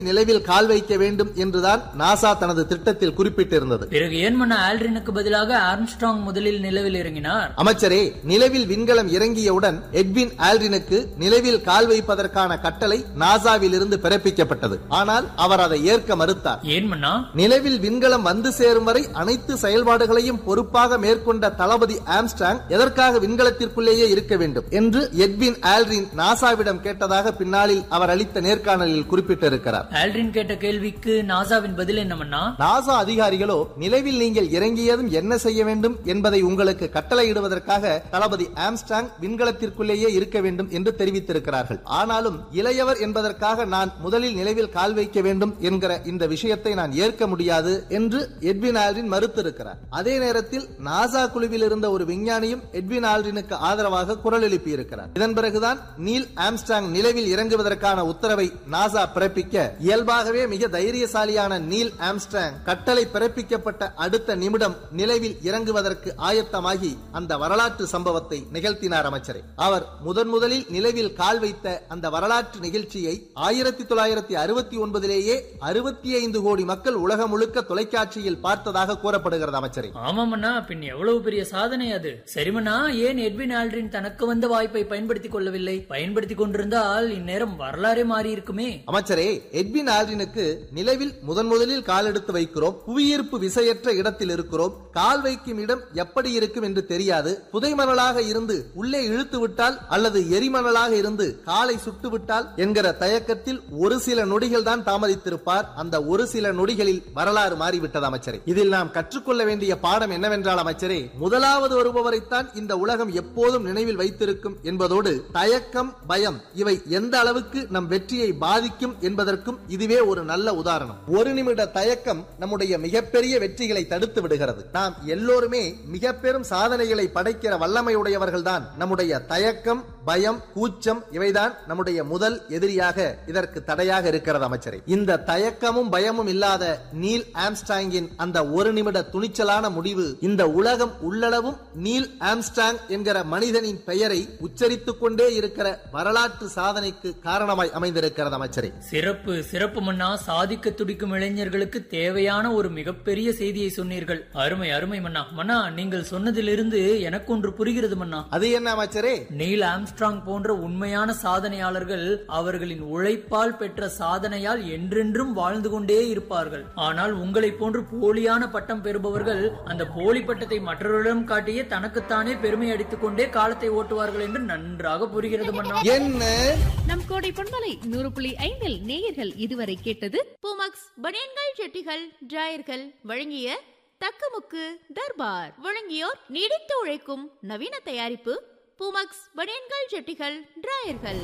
நிலவில் கால் வைக்க வேண்டும் என்றுதான் நாசா தனது திட்டத்தில் குறிப்பிட்டிருந்தது பிறகு ஏன் மன்னா ஆல்ட்ரினுக்கு பதிலாக ஆர்ம்ஸ்ட்ராங் முதலில் நிலவில் இறங்கினார் அமைச்சரே நிலவில் விண்கலம் இறங்கியவுடன் எட்வின் ஆல்ட்ரினுக்கு நிலவில் கால் வைப்பதற்கான கட்டளை நாசாவில் இருந்து பிறப்பிக்கப்பட்டது ஆனால் அவர் அதை ஏற்க மறுத்தார் ஏன் மன்னா நிலவில் விண்கலம் வந்து சேரும் வரை அனைத்து செயல்பாடுகளையும் பொறுப்பாக மேற்கொண்ட தளபதி ஆம்ஸ்டாங் எதற்காக விண்கலத்திற்குள்ளேயே இருக்க வேண்டும் என்று எட்வின் ஆல்ட்ரின் நாசாவிடம் கேட்டதாக பின்னாளில் அவர் அளித்த நேர்காணலில் குறிப்பிட்டிருக்கிறார் ஆல்ட்ரின் கேட்ட கேள்விக்கு நாசாவின் பதில் என்ன மன்னா நாசா அதிகாரிகளோ நிலவில் நீங்கள் இறங்கியதும் என்ன செய்ய வேண்டும் என்பதை உங்களுக்கு கட்டளையிடுவதற்காக தளபதி ஆம்ஸ்டாங் விண்கலத்திற்குள்ளேயே இருக்க வேண்டும் என்று தெரிவித்திருக்கிறார்கள் ஆனாலும் இளையவர் என்பதற்காக நான் முதலில் நிலவில் கால் வைக்க வேண்டும் என்கிற இந்த விஷயத்தை நான் ஏற்க முடியாது என்று எட்வின் ஆல்ரின் மறுத்திருக்கிறார் அதே நேரத்தில் நாசா குழுவில் இருந்த ஒரு விஞ்ஞானியும் எட்வின் ஆல்ரினுக்கு ஆதரவாக குரல் எழுப்பியிருக்கிறார் இதன் பிறகுதான் நீல் ஆம்ஸ்டாங் நிலவில் இறங்குவதற்கான உத்தரவை நாசா பிறப்பிக்க இயல்பாகவே மிக தைரியசாலியான நீல் ஆம்ஸ்டாங் கட்டளை பிறப்பிக்கப்பட்ட அடுத்த நிமிடம் நிலவில் இறங்குவதற்கு ஆயத்தமாகி அந்த வரலாற்று சம்பவத்தை நிகழ்த்தினார் அமைச்சரே அவர் முதன் முதலில் நிலவில் கால் வைத்த அந்த வரலாற்று நிகழ்ச்சியை ஆயிரத்தி தொள்ளாயிரத்தி அறுபத்தி ஒன்பதிலேயே அறுபத்தி ஐந்து கோடி மக்கள் உலகம் முழுக்க தொலைக்காட்சியில் பார்த்ததாக கூறப்படுகிறது அமைச்சரே ஆமாமண்ணா பின் எவ்வளவு பெரிய சாதனை அது சரிமண்ணா ஏன் எட்வின் ஆல்ட்ரின் தனக்கு வந்த வாய்ப்பை பயன்படுத்திக் கொள்ளவில்லை பயன்படுத்திக் கொண்டிருந்தால் இந்நேரம் வரலாறே மாறி இருக்குமே அமைச்சரே எட்வின் ஆல்ட்ரினுக்கு நிலவில் முதன் முதலில் கால் எடுத்து வைக்கிறோம் புவியீர்ப்பு விசையற்ற இடத்தில் இருக்கிறோம் கால் வைக்கும் இடம் எப்படி இருக்கும் என்று தெரியாது புதைமணலாக இருந்து உள்ளே இழுத்து விட்டால் அல்லது எரிமணலாக இருந்து காலை சுட்டு விட்டால் என்கிற தயக்கத்தில் ஒரு சில நொடிகள் தான் தாமதித்திருப்பார் அந்த ஒரு சில நொடிகளில் வரலாறு மாறிவிட்டது அமைச்சரே இதில் நாம் கற்றுக்கொள்ள வேண்டிய பாடம் என்னவென்றால் அமைச்சரே முதலாவது வருபவரைத்தான் இந்த உலகம் எப்போதும் நினைவில் வைத்திருக்கும் என்பதோடு தயக்கம் பயம் இவை எந்த அளவுக்கு நம் வெற்றியை பாதிக்கும் என்பதற்கும் இதுவே ஒரு நல்ல உதாரணம் ஒரு நிமிட தயக்கம் நம்முடைய மிகப்பெரிய வெற்றிகளை தடுத்து விடுகிறது நாம் எல்லோருமே மிக பெரும் சாதனைகளை படைக்கிற வல்லமையுடையவர்கள் தான் நம்முடைய தயக்கம் பயம் கூச்சம் இவைதான் நம்முடைய முதல் எதிரியாக இதற்கு தடையாக இருக்கிறது அமைச்சரே இந்த தயக்கமும் பயமும் இல்லாத நீல் ஆம்ஸ்டாங்கின் அந்த ஒரு நிமிட துணிச்சலான முடிவு இந்த உலகம் உள்ளளவும் நீல் ஆம்ஸ்டாங் என்கிற மனிதனின் பெயரை உச்சரித்துக் கொண்டே இருக்கிற வரலாற்று சாதனைக்கு காரணமாய் அமைந்திருக்கிறது அமைச்சரே சிறப்பு சிறப்பு மன்னா சாதிக்க துடிக்கும் இளைஞர்களுக்கு தேவையான ஒரு மிகப்பெரிய செய்தியை சொன்னீர்கள் அருமை அருமை மன்னா மன்னா நீங்கள் சொன்னதிலிருந்து எனக்கு ஒன்று புரிகிறது மன்னா அது என்ன அமைச்சரே நீல் ஆம்ஸ்ட்ராங் போன்ற உண்மையான சாதனையாளர்கள் அவர்களின் உழைப்பால் பெற்ற சாதனையால் என்றென்றும் வாழ்ந்து கொண்டே இருப்பார்கள் ஆனால் உங்களை போன்று போலியான பட்டம் பெறுபவர்கள் அந்த போலி பட்டத்தை மற்றவர்களிடம் காட்டியே தனக்குத்தானே பெருமை அடித்துக் கொண்டே காலத்தை ஓட்டுவார்கள் என்று நன்றாக புரிகிறது மன்னா என்ன நம் கோடை பொன்மலை நூறு புள்ளி ஐந்தில் நேயர்கள் இதுவரை கேட்டது பூமக்ஸ் பனியன்கள் செட்டிகள் டிராயர்கள் வழங்கிய தக்கமுக்கு தர்பார் வழங்கியோர் நீடித்து உழைக்கும் நவீன தயாரிப்பு பூமக்ஸ் பனியன்கள் செட்டிகள் டிராயர்கள்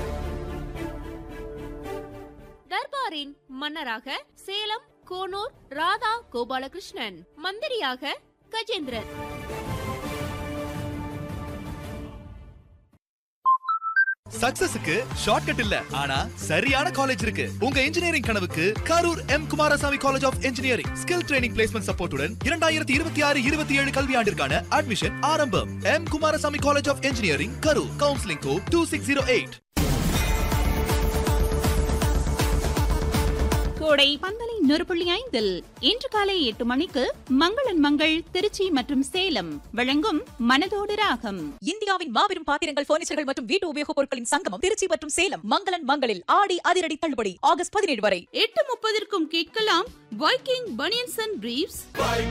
தர்பாரின் மன்னராக சேலம் கோனூர் ராதா கோபாலகிருஷ்ணன் மந்திரியாக கஜேந்திரன் சக்சஸுக்கு ஷார்ட்கட் இல்ல ஆனா சரியான காலேஜ் இருக்கு உங்க இன்ஜினியரிங் கனவுக்கு Karur M Kumarasamy college of engineering skill training placement சப்போர்ட்டுடன் இரண்டாயிரத்தி இருபத்தி ஆறு இருபத்தி ஏழு கல்வியாண்டிற்கான அட்மிஷன் ஆரம்பம் M Kumarasamy college of engineering Karur counselling code two six zero eight கோடை பந்தலை நூறு புள்ளி ஐந்தில் இன்று காலை எட்டு மணிக்கு மங்களன் மங்கள் திருச்சி மற்றும் சேலம் வழங்கும் மனதோடு ராகம் இந்தியாவின் மாபெரும் பாத்திரங்கள் பர்னிச்சர்கள் மற்றும் வீட்டு உபயோகப் பொருட்களின் சங்கமம் திருச்சி மற்றும் சேலம் மங்களன் மங்களில் ஆடி அதிரடி தள்ளுபடி ஆகஸ்ட் பதினேழு வரை எட்டு முப்பதற்கும் கேட்கலாம் Viking banians and briefs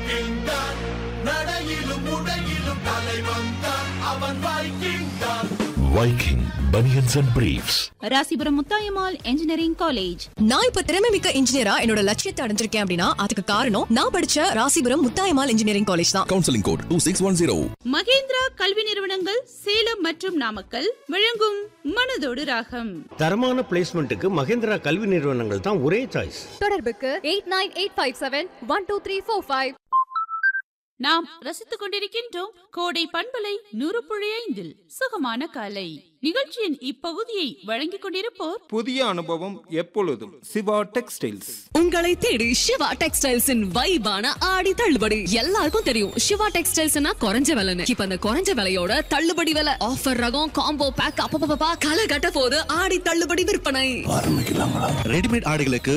Viking Bunions and Briefs. Rasipuram Muthayammal engineering college நான் இப்ப திறமை மிக்க இன்ஜினியரா என்னோட லட்சியத்தை அடைஞ்சிருக்கேன் அப்படின்னா அதுக்கு காரணம் நான் படிச்ச ராசிபுரம் முத்தாயம்மாள் இன்ஜினியரிங் காலேஜ் தான் Counseling code 2610. மகேந்திரா கல்வி நிறுவனங்கள் சேலம் மற்றும் நாமக்கல் வழங்கும் மனதோடு ராகம் தரமான பிளேஸ்மெண்ட்டுக்கு மகேந்திரா கல்வி நிறுவனங்கள் தான் ஒரே சாய்ஸ் தொடர்புக்கு eight nine eight five seven one two three four five நாம் ரசித்துக் கொண்டிருக்கின்றோம் கோடை பண்பலை நூறு புள்ளி ஐந்தில் சுகமான காலை நிகழ்ச்சியின் இப்பகுதியை வழங்கிக் கொண்டிருப்போர் புதிய அனுபவம் எப்பொழுதும் சிவா டெக்ஸ்டைல்ஸ் உங்களை தேடி சிவா டெக்ஸ்டைல்ஸின் வைபான ஆடி தள்ளுபடி எல்லாருக்கும் தெரியும் சிவா டெக்ஸ்டைல்ஸ்னா குறைஞ்ச விலைன்னு இப்ப அந்த குறைஞ்ச விலையோட தள்ளுபடி விலை ஆஃபர் ரகம் காம்போ பேக் அப்பப்பா களை கட்ட போது ஆடி தள்ளுபடி விற்பனை ஆரம்பிக்கலாங்களா ரெடிமேட் ஆடைகளுக்கு